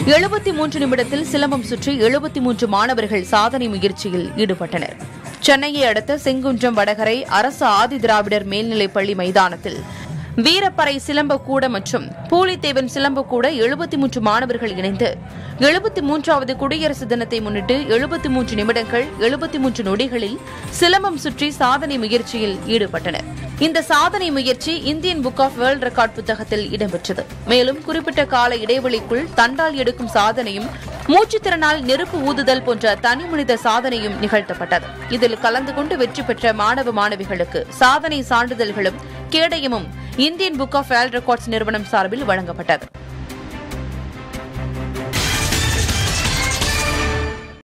எழுபத்தி மூன்று நிமிடத்தில் சிலம்பம் சுற்றி எழுபத்தி மூன்று மாணவர்கள் சாதனை முயற்சியில் ஈடுபட்டனர் சென்னையை அடுத்த செங்குன்றம் வடகரை அரசு ஆதி திராவிடர் மேல்நிலைப் பள்ளி மைதானத்தில் வீரப்பறை சிலம்பக்கூட மற்றும் பூலித்தேவன் சிலம்பக்கூட எழுபத்தி மூன்று மாணவர்கள் இணைந்து எழுபத்தி மூன்றாவது குடியரசு தினத்தை முன்னிட்டு எழுபத்தி மூன்று நிமிடங்கள் எழுபத்தி மூன்று நொடிகளில் சிலம்பம் சுற்றி சாதனை முயற்சியில் ஈடுபட்டனர் இந்த சாதனை முயற்சி Indian book of world record புத்தகத்தில் இடம்பெற்றது மேலும் குறிப்பிட்ட கால இடைவெளிக்குள் தண்டால் எடுக்கும் சாதனையும் மூச்சுத்திறனால் நெருப்பு ஊதுதல் போன்ற தனி மனித சாதனையும் நிகழ்த்தப்பட்டது இதில் கலந்து கொண்டு வெற்றி பெற்ற மாணவ மாணவிகளுக்கு சாதனை சான்றிதழ்களும் கேடயமும் Indian book of world records நிறுவனம் சார்பில் வழங்கப்பட்டது